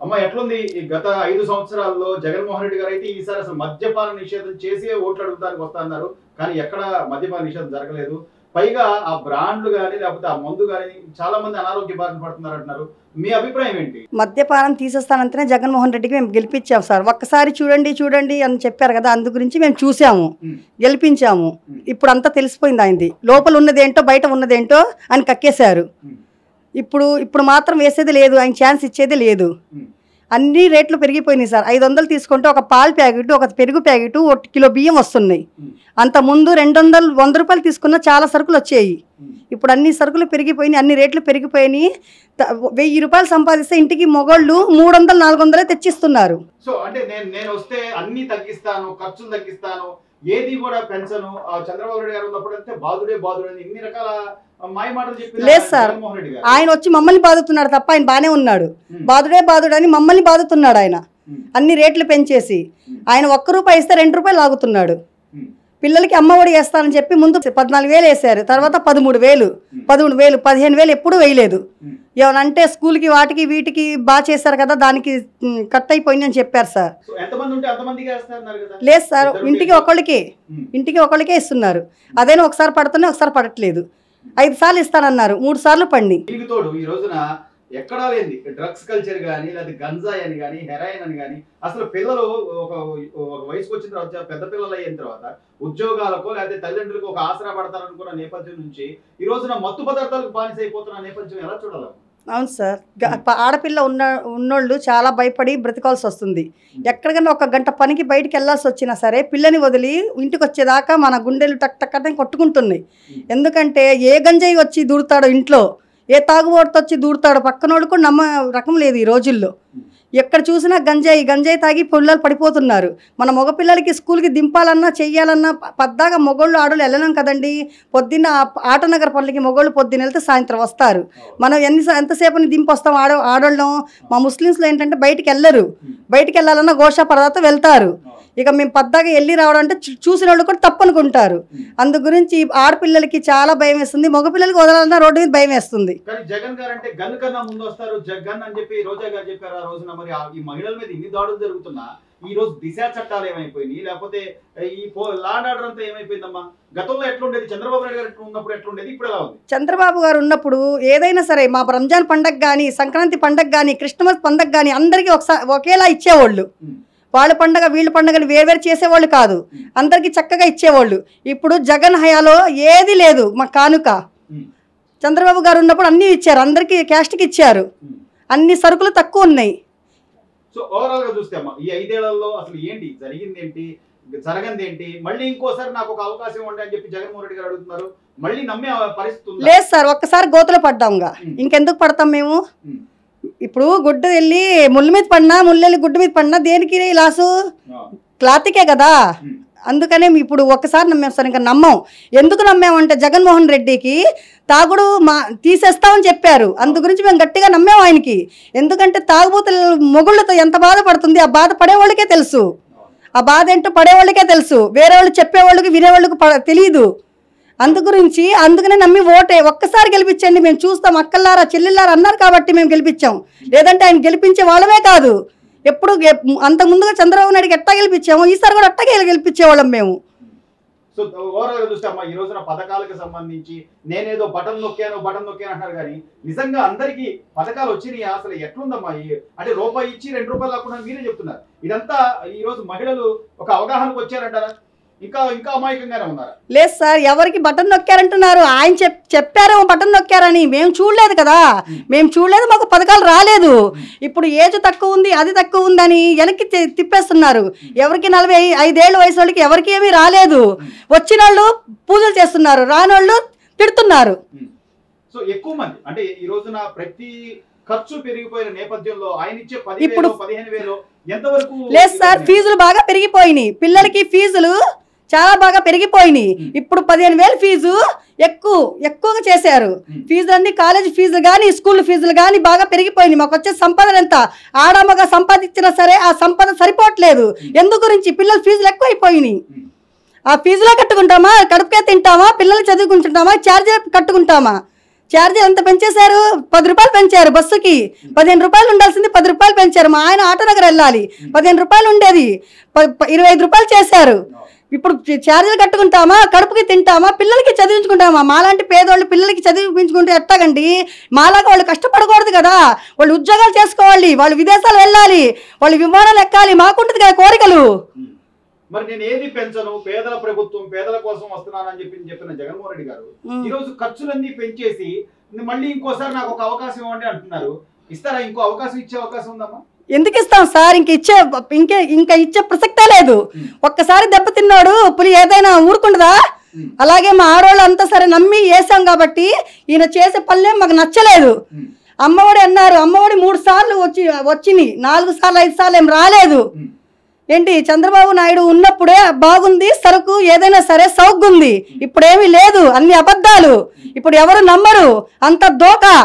అమ్మ ఎట్లుంది ఈ గత ఐదు సంవత్సరాల్లో జగన్మోహన్ రెడ్డి గారు అయితే ఈసారి అసలు మద్యపాన నిషేధం చేసి ఓట్లు అడుగుతానికి వస్తా అన్నారు కానీ ఎక్కడ మద్యపాన నిషేధం జరగలేదు పైగా ఆ బ్రాండ్లు కానీ లేకపోతే ఆ మందు కానీ చాలా మంది అనారోగ్య బారిన పడుతున్నారు అంటున్నారు మీ అభిప్రాయం ఏంటి మద్యపానం తీసేస్తానంటేనే జగన్మోహన్ రెడ్డికి మేము గెలిపించాం సార్ ఒక్కసారి చూడండి చూడండి అని చెప్పారు కదా అందు గురించి మేము చూసాము ఉమ్. గెలిపించాము ఇప్పుడు అంతా తెలిసిపోయింది ఆయనది లోపల ఉన్నదేంటో బయట ఉన్నదేంటో అని కక్కేశారు ఉమ్. ఇప్పుడు ఇప్పుడు మాత్రం వేసేది లేదు ఆయన ఛాన్స్ ఇచ్చేది లేదు ఉమ్. అన్ని రేట్లు పెరిగిపోయినాయి సార్ ఐదు వందలు తీసుకుంటే ఒక పాలు ప్యాకెట్ ఒక పెరుగు ప్యాకెట్ ఒక కిలో బియ్యం వస్తున్నాయి ఉమ్. అంత ముందు రెండు వందలు వంద రూపాయలు తీసుకున్న చాలా సరుకులు వచ్చాయి ఉమ్. ఇప్పుడు అన్ని సరుకులు పెరిగిపోయినాయి అన్ని రేట్లు పెరిగిపోయినాయి త- వెయ్యి రూపాయలు సంపాదిస్తే ఇంటికి మొగోళ్ళు మూడు వందలు నాలుగు వందలే తెచ్చిస్తున్నారు సో అంటే నేను నేను వస్తే అన్ని తగ్గిస్తాను ఖర్చులు తగ్గిస్తాను ఏది కూడా పెంచను ఆ చంద్రబాబు నాయుడు గారు ఉన్నప్పుడు అయితే బాధుడే బాధుడే అని ఇన్ని రకాల మాయ మాటలు చెప్పి లేదు సార్. జగన్మోహన్ రెడ్డి గారు ఆయన వచ్చి మమ్మల్ని బాదుతున్నాడు తప్ప ఆయన బాగానే ఉన్నాడు ఉమ్. బాదుడే బాదుడు అని మమ్మల్ని బాదుతున్నాడు ఆయన ఉమ్. అన్ని రేట్లు పెంచేసి ఆయన ఒక్క రూపాయి ఇస్తే రెండు రూపాయలు లాగుతున్నాడు ఉమ్. పిల్లలకి అమ్మఒడి వేస్తానని చెప్పి ముందు పద్నాలుగు వేలు వేశారు తర్వాత పదమూడు వేలు పదమూడు వేలు పదిహేను వేలు ఎప్పుడూ వేయలేదు ఉమ్. ఏమనంటే స్కూల్కి వాటికి వీటికి బాగా చేశారు కదా దానికి ఉమ్, కట్ అయిపోయింది అని చెప్పారు సార్ సో ఎంతమంది ఉంటే అంతమందికి వేస్తారన్నారు కదా లేదు సార్ ఇద్దరు ఇంటికి ఉంటే- ఒకళ్ళకి ఉమ్. ఇంటికి ఒకళ్ళకే ఇస్తున్నారు అదేనా ఒకసారి పడుతున్నాయి ఒకసారి పడట్లేదు ఐదు సార్లు ఇస్తానన్నారు మూడు సార్లు పండి దీనికి తోడు ఈ రోజున ఎక్కడా లేని డ్రగ్స్ కల్చర్ కానీ లేదా గంజాయి అని కానీ హెరాయిన్ అని కానీ అసలు పిల్లలు ఒక ఒక వయసుకు వచ్చిన తర్వాత పెద్ద పిల్లలు అయిన తర్వాత ఉద్యోగాలకు లేదా తల్లిదండ్రులకు ఒక ఆసరా పడతారనుకున్న నేపథ్యం నుంచి ఈ రోజున మత్తు పదార్థాలకు బానిస అయిపోతున్న నేపథ్యం ఎలా చూడాలి అవును సార్ గ- ప- ఆడపిల్ల ఉన్న ఉన్నోళ్ళు చాలా భయపడి బ్రతకాల్సి వస్తుంది ఎక్కడికైనా ఒక గంట పనికి బయటికి వెళ్ళాల్సి వచ్చినా సరే పిల్లని వదిలి ఇంటికి వచ్చేదాకా మన గుండెలు టక్ టక్ అని కొట్టుకుంటున్నాయి ఎందుకంటే ఏ గంజాయి వచ్చి దూరుతాడో ఇంట్లో ఏ తాగుబోటుతో వచ్చి దూరుతాడో పక్కనోడు కూడా నమ్మ రకం లేదు ఈ రోజుల్లో ఎక్కడ చూసినా గంజాయి గంజాయి తాగి పిల్లలు పడిపోతున్నారు మన మగపిల్లలకి స్కూల్కి దింపాలన్నా చెయ్యాలన్నా ప- పద్దాగా మొగోళ్ళు ఆడోళ్ళు వెళ్ళలేం కదండి పొద్దున్న ఆ- ఆటోనగర్ పనులకి మొగోళ్ళు పొద్దున్న వెళ్తే సాయంత్రం వస్తారు మనం ఎన్ని ఎంతసేపని దింపొస్తాం ఆడ ఆడోళ్ళం మా ముస్లిమ్స్లో ఏంటంటే బయటికి వెళ్ళరు బయటికి వెళ్ళాలన్నా గోషా పరదాతో వెళ్తారు ఇక మేము పద్దాగా వెళ్ళి రావడం అంటే చూ- చూసిన వాళ్ళు కూడా తప్పనుకుంటారు అందు గురించి ఆడపిల్లలకి చాలా భయం వేస్తుంది మగపిల్లలకి వదలాలన్నా రోడ్డు మీద భయం వేస్తుంది కానీ జగన్ గారు అంటే గన్ కన్నా ముందు వస్తారు జగన్ అని చెప్పి రోజా గారు చెప్పారు ఆ రోజున మరి ఆ- ఈ మహిళల మీద ఇన్ని దాడులు జరుగుతున్నా ఈ రోజు దిశ చట్టాలు ఏమైపోయినాయి లేకపోతే ఈ లాండ్ ఆర్డర్ అంతా ఏమైపోయిందమ్మా గతంలో ఎట్లుండేది చంద్రబాబు నాయుడు గారు ఎట్లా ఉన్నప్పుడు ఎట్లుండేది ఇప్పుడు ఎలా ఉంది చంద్రబాబు గారు ఉన్నప్పుడు ఏదైనా సరే మా రంజాన్ పండగ కానీ సంక్రాంతి పండగ కానీ క్రిస్టమస్ పండగ కానీ అందరికీ ఒకసారి ఒకేలా ఇచ్చేవాళ్ళు ఉమ్. వాళ్ళ పండగ వీళ్ళ పండగని వేరువేరు చేసేవాళ్ళు కాదు అందరికీ చక్కగా ఇచ్చేవాళ్ళు ఇప్పుడు జగన్ హయాలో ఏది లేదు మా కానుక ఉమ్. చంద్రబాబు గారు ఉన్నప్పుడు అన్నీ ఇచ్చారు అందరికీ క్యాస్ట్కి ఇచ్చారు ఉమ్. అన్ని సరుకులు తక్కువ ఉన్నాయి సో ఓవరాల్ గా చూస్తే అమ్మా ఈ ఐదేళ్లలో అసలు ఏంటి జరిగింది ఏంటి జరగంది ఏంటి మళ్ళీ ఇంకోసారి నాకు ఒక అవకాశం ఇవ్వండి అని చెప్పి జగన్మోహన్ రెడ్డి గారు అడుగుతున్నారు మళ్ళీ నమ్మే పరిస్థితి ఉందా? లేదు సార్ ఒక్కసారి గోతులో పడ్డాంగా ఇంకెందుకు పడతాం మేము ఉమ్. ఇప్పుడు గుడ్డ వెళ్ళి ముళ్ళు మీద పడినా ముళ్ళు వెళ్ళి గుడ్డ మీద పడినా దేనికి లాసు ఆ. క్లాత్కే కదా ఉమ్. అందుకనే ఇప్పుడు ఒక్కసారి నమ్మాం సార్ ఇంకా నమ్మం ఎందుకు నమ్మామంటే జగన్మోహన్ రెడ్డికి తాగుడు మా తీసేస్తామని చెప్పారు అందు గురించి మేము గట్టిగా నమ్మాం ఆయనకి ఎందుకంటే తాగుబోతుల మొగుళ్ళతో ఎంత బాధపడుతుంది ఆ బాధ పడేవాళ్ళకే తెలుసు ఆ బాధ ఏంటో పడేవాళ్ళకే తెలుసు వేరే వాళ్ళు చెప్పేవాళ్ళకి వినేవాళ్ళకి ప తెలియదు అందు గురించి అందుకనే నమ్మి ఓటే ఒక్కసారి గెలిపించండి మేము చూస్తాం అక్కల్లారా చెల్లెల్లారా అన్నారు కాబట్టి మేము గెలిపించాం లేదంటే ఆయన గెలిపించే వాళ్ళమే కాదు ఎప్పుడు అంత ముందుగా చంద్రబాబు నాయుడుకి ఎట్టా గెలిపించాము ఈసారి కూడా అట్టగే గెలిపించేవాళ్ళం మేము సో ఓవరాల్ గా చూస్తే అమ్మా ఈ రోజున పథకాలకు సంబంధించి నేనేదో బటన్ నొక్కాను బటన్ నొక్కాను అంటారు కానీ నిజంగా అందరికీ పథకాలు వచ్చినాయి అసలు ఎట్లుందమ్మా ఈ- అంటే రూపాయి ఇచ్చి రెండు రూపాయలు కాకుండా మీరే చెప్తున్నారు ఇదంతా ఈ రోజు మహిళలు ఒక అవగాహనకు వచ్చారంటారా ఇంకా ఇంకా అమాయకంగానే ఉన్నారా లేదు సార్ ఎవరికి బటన్ నొక్కారంటున్నారు ఆయన చెప్ చెప్పారు బటన్ నొక్కారని మేము చూడలేదు కదా మేము చూడలేదు మాకు పథకాలు రాలేదు ఇప్పుడు ఏజ్ తక్కువ ఉంది అది తక్కువ ఉందని వెనక్కి తి- తిప్పేస్తున్నారు ఎవరికి నలభై ఐదేళ్ళ వయసు వాళ్ళకి ఎవరికి ఏమీ రాలేదు వచ్చిన వాళ్ళు పూజలు చేస్తున్నారు రానోళ్ళు తిడుతున్నారు సో ఎక్కువ మంది అంటే ఈ రోజున ప్రతి ఖర్చు పెరిగిపోయిన నేపథ్యంలో ఆయన ఇచ్చే పది ఇప్పుడు- వేలు పదిహేను వేలు ఎంతవరకు లేదు సార్ ఫీజులు బాగా పెరిగిపోయినాయి పిల్లలకి ఫీజులు చాలా బాగా పెరిగిపోయినాయి ఇప్పుడు పదిహేను వేలు ఫీజు ఎక్కువ ఎక్కువగా చేశారు ఫీజులు అన్ని కాలేజ్ ఫీజులు కానీ స్కూల్ ఫీజులు కానీ బాగా పెరిగిపోయినాయి మాకు వచ్చే సంపద ఎంత ఆడమ్మగా సంపాదించినా సరే ఆ సంపద సరిపోవట్లేదు ఎందు గురించి పిల్లల ఫీజులు ఎక్కువైపోయినాయి ఆ ఫీజులో కట్టుకుంటామా కడుపుకే తింటామా పిల్లలు చదువుకుంటుంటామా ఛార్జర్ కట్టుకుంటామా ఛార్జీ ఎంత పెంచేశారు పది రూపాయలు పెంచారు బస్సుకి పదిహేను రూపాయలు ఉండాల్సింది పది రూపాయలు పెంచారు మా ఆయన ఆటో నగర్ వెళ్ళాలి పదిహేను రూపాయలు ఉండేది ప- ప- ఇరవై ఐదు రూపాయలు చేశారు ఇప్పుడు చ- ఛార్జీలు కట్టుకుంటామా కడుపుకి తింటామా పిల్లలకి చదివించుకుంటామా మాలాంటి పేదోళ్ళు పిల్లలకి చదివించుకుంటే ఎట్టాగండి మాలాగా వాళ్ళు కష్టపడకూడదు కదా వాళ్ళు ఉద్యోగాలు చేసుకోవాలి వాళ్ళు విదేశాలు వెళ్ళాలి వాళ్ళు విమానాలు ఎక్కాలి మాకుంటుంది కదా కోరికలు ఉమ్. మరి నేను ఏది పెంచను పేదల ప్రభుత్వం పేదల కోసం వస్తున్నానని చెప్పి చెప్పిన జగన్మోహన్ రెడ్డి గారు ఉమ్. ఈ రోజు ఖర్చులన్నీ పెంచేసి మళ్ళీ ఇంకోసారి నాకు ఒక అవకాశం ఇవ్వండి అంటున్నారు ఇస్తారా ఇంకో అవకాశం ఇచ్చే అవకాశం ఉందమ్మా ఎందుకు ఇస్తాం సార్ ఇంక ఇచ్చే ఇంకే ఇంకా ఇచ్చే ప్రసక్తే లేదు ఒక్కసారి దెబ్బతిన్నాడు పులి ఏదైనా ఊరుకుంటుందా ఉమ్. అలాగే మా ఆడవాళ్ళు అంతా సరే నమ్మి వేసాం కాబట్టి ఈయన చేసే పనులేం మాకు నచ్చలేదు ఉమ్. అమ్మఒడి అన్నారు అమ్మఒడి మూడు సార్లు వచ్చి వచ్చింది నాలుగు సార్లు ఐదు సార్లు ఏం రాలేదు ఉమ్. ఏంటి చంద్రబాబు నాయుడు ఉన్నప్పుడే బాగుంది సరుకు ఏదైనా సరే సౌగ్గుంది ఇప్పుడేమీ లేదు అన్ని అబద్ధాలు ఇప్పుడు ఎవరు నమ్మరు అంత దోకా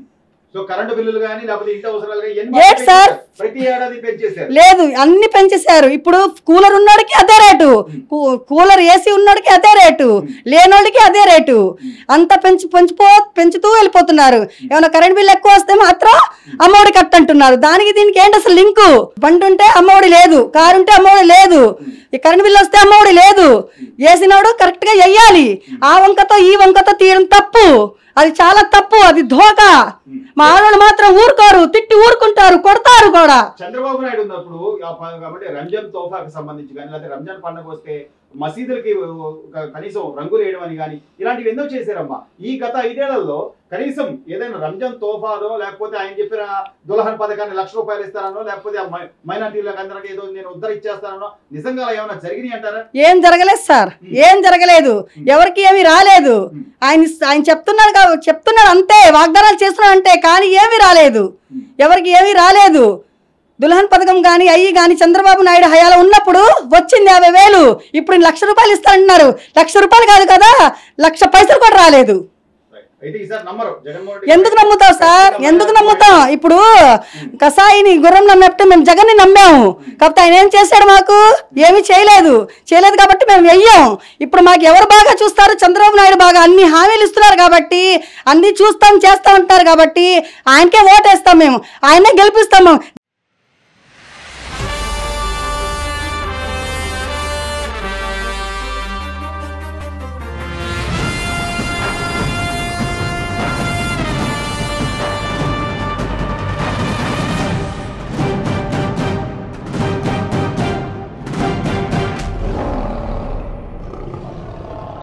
సో కరెంటు బిల్లులు కానీ లేకపోతే ఇంటి అవసరాలు కానీ ఎన్ని ఏంటి సార్? ప్రతి ఏడాది పెంచేశారు లేదు అన్ని పెంచేశారు ఇప్పుడు కూలర్ ఉన్నోడికి అదే రేటు కూ- కూలర్ ఏసీ ఉన్నోడికి అదే రేటు లేనోడికి అదే రేటు అంత పెంచి పెంచిపో పెంచుతూ వెళ్ళిపోతున్నారు ఏమైనా కరెంట్ బిల్ ఎక్కువ వస్తే మాత్రం అమ్మఒడి కట్ అంటున్నారు దానికి దీనికి ఏంటి అసలు లింకు బండి ఉంటే అమ్మఒడి లేదు కారు ఉంటే అమ్మఒడి లేదు ఈ కరెంట్ బిల్ వస్తే అమ్మఒడి లేదు వేసినోడు కరెక్ట్ గా వెయ్యాలి ఆ వంకతో ఈ వంకతో తీయడం తప్పు అది చాలా తప్పు అది ధోకా మా ఆడవాళ్ళు మాత్రం ఊరుకోరు తిట్టి ఊరుకుంటారు కొడతారు కూడా చంద్రబాబు నాయుడు ఉన్నప్పుడు ఆ ప- కాబట్టి రంజాన్ తోఫాకి సంబంధించి కానీ లేకపోతే రంజాన్ పండుగ వస్తే మసీదులకి ఒక కనీసం రంగులు వేయడం అని కానీ ఇలాంటివి ఎన్నో చేశారమ్మా ఈ గత ఐదేళ్లలో కనీసం ఏదైనా రంజాన్ తోఫానో లేకపోతే ఆయన చెప్పిన దులహన్ పథకాన్ని లక్ష రూపాయలు ఇస్తారనో లేకపోతే ఆ మై- మైనార్టీలకు అందరికి ఏదో నేను ఉద్ధరిచ్చేస్తానో నిజంగా అలా ఏమైనా జరిగినాయి అంటారా ఏం జరగలేదు సార్ ఏం జరగలేదు ఎవరికి ఏమీ రాలేదు ఆయన ఇస్- ఆయన చెప్తున్నారు కా- చెప్తున్నారు అంతే వాగ్దానాలు చేస్తున్నారు అంతే కానీ ఏమీ రాలేదు ఎవరికి ఏమీ రాలేదు దుల్హన్ పథకం కానీ అయ్యి కానీ చంద్రబాబు నాయుడు హయాలో ఉన్నప్పుడు వచ్చింది యాభై వేలు ఇప్పుడు లక్ష రూపాయలు ఇస్తారంటున్నారు లక్ష రూపాయలు కాదు కదా లక్ష పైసలు కూడా రాలేదు అయితే ఈసారి నమ్మరు జగన్మోహన్ రెడ్డి ఎందుకు నమ్ముతావు సార్ ఎందుకు నమ్ముతాం ఇప్పుడు కసాయిని గుర్రం నమ్మినట్టు మేము జగన్ని నమ్మాము కాకపోతే ఆయన ఏం చేశాడు మాకు ఏమీ చేయలేదు చేయలేదు కాబట్టి మేము వెయ్యాం ఇప్పుడు మాకు ఎవరు బాగా చూస్తారు చంద్రబాబు నాయుడు బాగా అన్ని హామీలు ఇస్తున్నారు కాబట్టి అన్ని చూస్తాం చేస్తాం అంటారు కాబట్టి ఆయనకే ఓటేస్తాం మేము ఆయనే గెలిపిస్తాం మేము